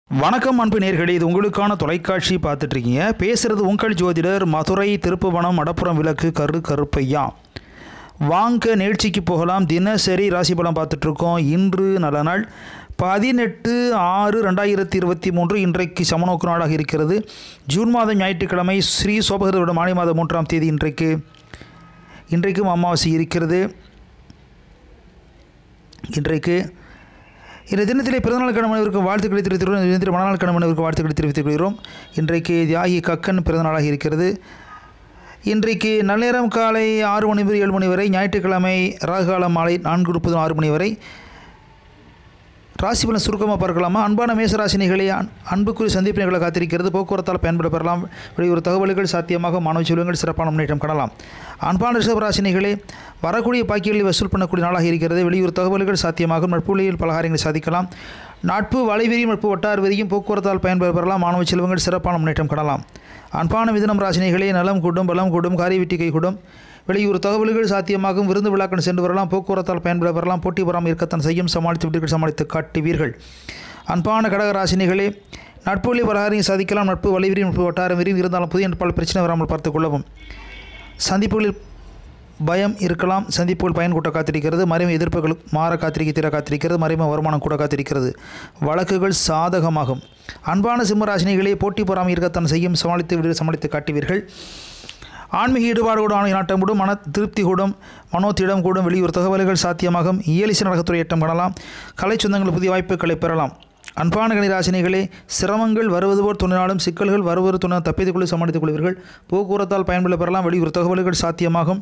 வணக்கம் அன்பு நேர்களே இது உங்களுக்கான தொலைக்காட்சி பார்த்துட்ருக்கீங்க பேசுகிறது உங்கள் ஜோதிடர் மதுரை திருப்புவனம் மடப்புறம் விளக்கு கரு கருப்பையா வாங்க நிகழ்ச்சிக்கு போகலாம் தினசரி ராசி பலம் பார்த்துட்ருக்கோம் இன்று நல்ல நாள் பதினெட்டு ஆறு ரெண்டாயிரத்தி இருபத்தி மூன்று இன்றைக்கு சமநோக்கு நாளாக இருக்கிறது ஜூன் மாதம் ஞாயிற்றுக்கிழமை ஸ்ரீ சோபகிருட மாலை மாதம் மூன்றாம் தேதி இன்றைக்கு இன்றைக்கும் அமாவாசை இருக்கிறது இன்றைக்கு இந்த தினத்திலே பிறந்தநாள் கணவனவிற்கு வாழ்த்துக்களை தெரிவித்துள்ளோம் இந்த தினத்தில் மனநாள் கணவனவிற்கு வாழ்த்துக்களை தெரிவித்துக் கொள்கிறோம் இன்றைக்கு தியாகி கக்கன் பிறந்தநாளாக இருக்கிறது இன்றைக்கு நள்ளிரம் காலை ஆறு மணி முதல் ஏழு மணி வரை ஞாயிற்றுக்கிழமை ராகுகாலம் மாலை நான்கு முப்பது ஆறு மணி வரை ராசி பலன் சுருக்கமாக பார்க்கலாமா அன்பான மேசராசினிகளை அன் அன்புக்குரிய சந்திப்பினைகளை காத்திருக்கிறது போக்குவரத்தால் பயன்பட பெறலாம் வெளியூர் தகவல்கள் சாத்தியமாக மாணவ செல்வங்கள் சிறப்பான முன்னேற்றம் காணலாம் அன்பான ரிஷபராசினிகளே வரக்கூடிய பாக்கியங்களை வசூல் பண்ணக்கூடிய நாளாக இருக்கிறது வெளியூர் தகவல்கள் சாத்தியமாக நட்புள்ளியில் பலகாரியங்களை சாதிக்கலாம் நட்பு வலைவெறியும் நட்பு வட்டார் வெறியும் போக்குவரத்தால் பயன்பட பெறலாம் மாணவ செல்வங்கள் சிறப்பான முன்னேற்றம் காணலாம் அன்பான மிதனம் ராசினிகளே நலம் கூடும் பலம் கூடும் காரிய வெட்டி கை கூடும் வெளியூர் தகவல்கள் சாத்தியமாகும் விருந்து விழாக்கள் சென்று வரலாம் போக்குவரத்தால் பயன்பட பெறலாம் போட்டி வராமல் இருக்கத்தான் செய்யும் சமாளித்து விட்டீர்கள் சமாளித்து காட்டுவீர்கள் அன்பான கடக ராசினிகளே நட்புகளை பலகாரியம் சாதிக்கலாம் நட்பு வலிவிரி நட்பு வட்டாரம் விரியும் இருந்தாலும் புதிய நட்பால் பிரச்சனை வராமல் பார்த்துக் கொள்ளவும் சந்திப்புகளில் பயம் இருக்கலாம் சந்திப்புகள் பயன் கூட்ட காத்திருக்கிறது மறைமுக எதிர்ப்புகள் மாற காத்திரிக்க தீர காத்திருக்கிறது மறைமுக வருமானம் கூட காத்திருக்கிறது வழக்குகள் சாதகமாகும் அன்பான சிம்மராசினிகளே போட்டி பொறாமை இருக்கத்தான் செய்யும் சமாளித்து விடு சமாளித்து காட்டுவீர்கள் ஆன்மீக ஈடுபாடு கூட ஆணை நாட்டம் கூடும் மன திருப்தி கூடும் மனோத்திடம் கூடும் வெளியூர் தகவல்கள் சாத்தியமாகும் இயலிசை நடக்கத்துறை ஏற்றம் காணலாம் கலை சொந்தங்கள் புதிய வாய்ப்புகளை பெறலாம் அன்பான கணிராசினிகளே சிரமங்கள் வருவது போல் துணினாலும் சிக்கல்கள் வருவது துணை தப்பித்துக் கொள்ள சமாளித்துக் கொள்வீர்கள் போக்குவரத்தால் பயன்பட பெறலாம் வெளியூர் தகவல்கள் சாத்தியமாகும்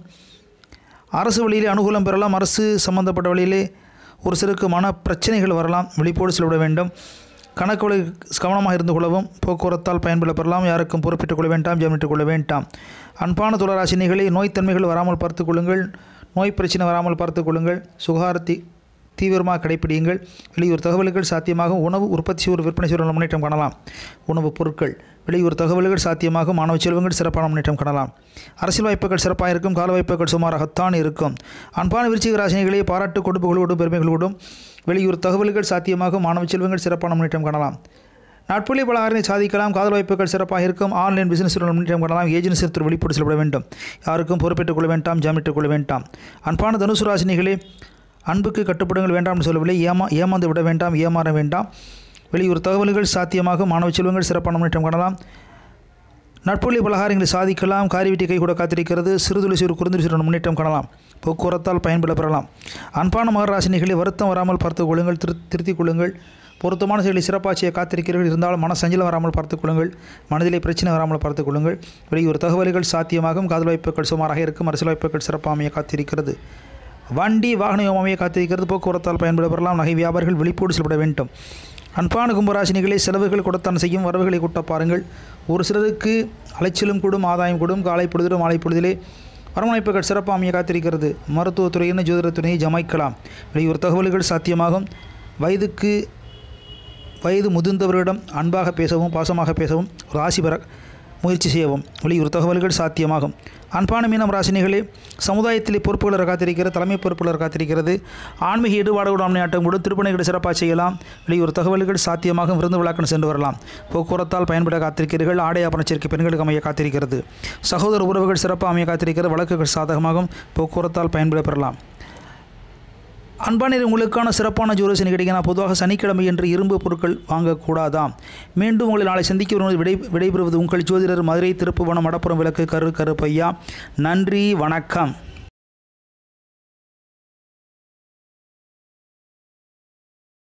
அரசு வழியிலே அனுகூலம் பெறலாம் அரசு சம்பந்தப்பட்ட வழியிலே ஒரு சிலருக்கு மன பிரச்சனைகள் வரலாம் விழிப்போடு செலவிட வேண்டும் கணக்குகளை கவனமாக இருந்து கொள்ளவும் போக்குவரத்தால் பயன்பட பெறலாம் யாருக்கும் பொறுப்பிட்டுக் கொள்ள வேண்டாம் ஜாமீனிட்டுக் கொள்ள வேண்டாம் அன்பான துளராசினிகளை நோய்த்தன்மைகள் வராமல் பார்த்துக் கொள்ளுங்கள் நோய் பிரச்சனை வராமல் பார்த்துக் கொள்ளுங்கள் சுகாரத்தி தீவிரமாக கடைப்பிடியுங்கள் வெளியூர் தகவல்கள் சாத்தியமாக உணவு உற்பத்தி செய்வோர் விற்பனை செய்வோர் முன்னேற்றம் காணலாம் உணவுப் பொருட்கள் வெளியூர் தகவல்கள் சாத்தியமாக மாணவ செல்வங்கள் சிறப்பான முன்னேற்றம் காணலாம் அரசியல் வாய்ப்புகள் சிறப்பாக இருக்கும் கால வாய்ப்புகள் சுமாராகத்தான் இருக்கும் அன்பான விருச்சிக ராசினிகளை பாராட்டு கொடுப்புகளோடும் பெருமைகளோடும் வெளியூர் தகவல்கள் சாத்தியமாக மாணவ செல்வங்கள் சிறப்பான முன்னேற்றம் காணலாம் நட்புலி பலகாரனை சாதிக்கலாம் காதல் வாய்ப்புகள் சிறப்பாக இருக்கும் ஆன்லைன் பிசினஸ் முன்னேற்றம் காணலாம் ஏஜென்சி துறை வெளிப்பட்டு செல்லப்பட வேண்டும் யாருக்கும் பொறுப்பேற்றுக் கொள்ள வேண்டாம் ஜாமீட்டுக் கொள்ள வேண்டாம் அன்பான தனுசு ராசினிகளே அன்புக்கு கட்டுப்படுங்கள் வேண்டாம் சொல்லவில்லை ஏமா ஏமாந்து விட வேண்டாம் ஏமாற வேண்டாம் வெளியூர் தகவல்கள் சாத்தியமாக மாணவ செல்வங்கள் சிறப்பான முன்னேற்றம் காணலாம் நட்புள்ளி பலகாரங்களை சாதிக்கலாம் காரிவீட்டி கை கூட காத்திருக்கிறது சிறுதுளி சிறு குறுந்துளி சிறு முன்னேற்றம் காணலாம் போக்குவரத்தால் பயன்பட பெறலாம் அன்பான மகராசினிகளை வருத்தம் வராமல் பார்த்துக் கொள்ளுங்கள் திரு திருத்திக் கொள்ளுங்கள் பொருத்தமான செயலை சிறப்பாட்சியை காத்திருக்கிறீர்கள் இருந்தாலும் மன சஞ்சலம் வராமல் பார்த்துக் கொள்ளுங்கள் மனதிலே பிரச்சனை வராமல் பார்த்துக் கொள்ளுங்கள் வெளியூர் தகவல்கள் சாத்தியமாகும் காதல் வாய்ப்புகள் சுமாராக இருக்கும் அரசியல் வாய்ப்புகள் சிறப்பாமையை காத்திருக்கிறது வண்டி வாகன யோகமையை காத்திருக்கிறது போக்குவரத்தால் பயன்பட பெறலாம் நகை வியாபாரிகள் விழிப்போடு செல்லப்பட வேண்டும் அன்பான கும்பராசினிகளை செலவுகள் கொடுத்தான் செய்யும் வரவுகளை கூட்ட பாருங்கள் ஒரு சிலருக்கு அலைச்சலும் கூடும் ஆதாயம் கூடும் காலை பொழுதிலும் மாலை பொழுதிலே வரவணைப்புகள் சிறப்பு அமைய காத்திருக்கிறது மருத்துவத்துறையின் ஜோதிடத்துறையை ஜமாய்க்கலாம் வெளியூர் தகவல்கள் சாத்தியமாகும் வயதுக்கு வயது முதிர்ந்தவரிடம் அன்பாக பேசவும் பாசமாக பேசவும் ராசி பெற முயற்சி செய்யவும் வெளியூர் தகவல்கள் சாத்தியமாகும் அன்பான மீனம் ராசினிகளே சமுதாயத்திலே பொறுப்புகள் காத்திருக்கிறது தலைமை பொறுப்புகள் காத்திருக்கிறது ஆன்மீக ஈடுபாடு ஆட்டம் கூட திருப்பணிகளை சிறப்பாக செய்யலாம் வெளியூர் தகவல்கள் சாத்தியமாக விருந்து விழாக்கள் சென்று வரலாம் போக்குவரத்தால் பயன்பட காத்திருக்கிறீர்கள் ஆடை ஆபணச்சேர்க்கை பெண்களுக்கு அமைய காத்திருக்கிறது சகோதர உறவுகள் சிறப்பாக அமைய காத்திருக்கிறது வழக்குகள் சாதகமாகும் போக்குவரத்தால் பயன்பட பெறலாம் அன்பானில் உங்களுக்கான சிறப்பான ஜோரசனி கிடைக்கணும் பொதுவாக சனிக்கிழமை என்று இரும்பு பொருட்கள் வாங்கக்கூடாதாம் மீண்டும் உங்களை நாளை சந்திக்க வருவது விடை விடைபெறுவது உங்கள் ஜோதிடர் மதுரை திருப்புவனம் மடப்புறம் விளக்கு கரு கருப்பையா நன்றி வணக்கம்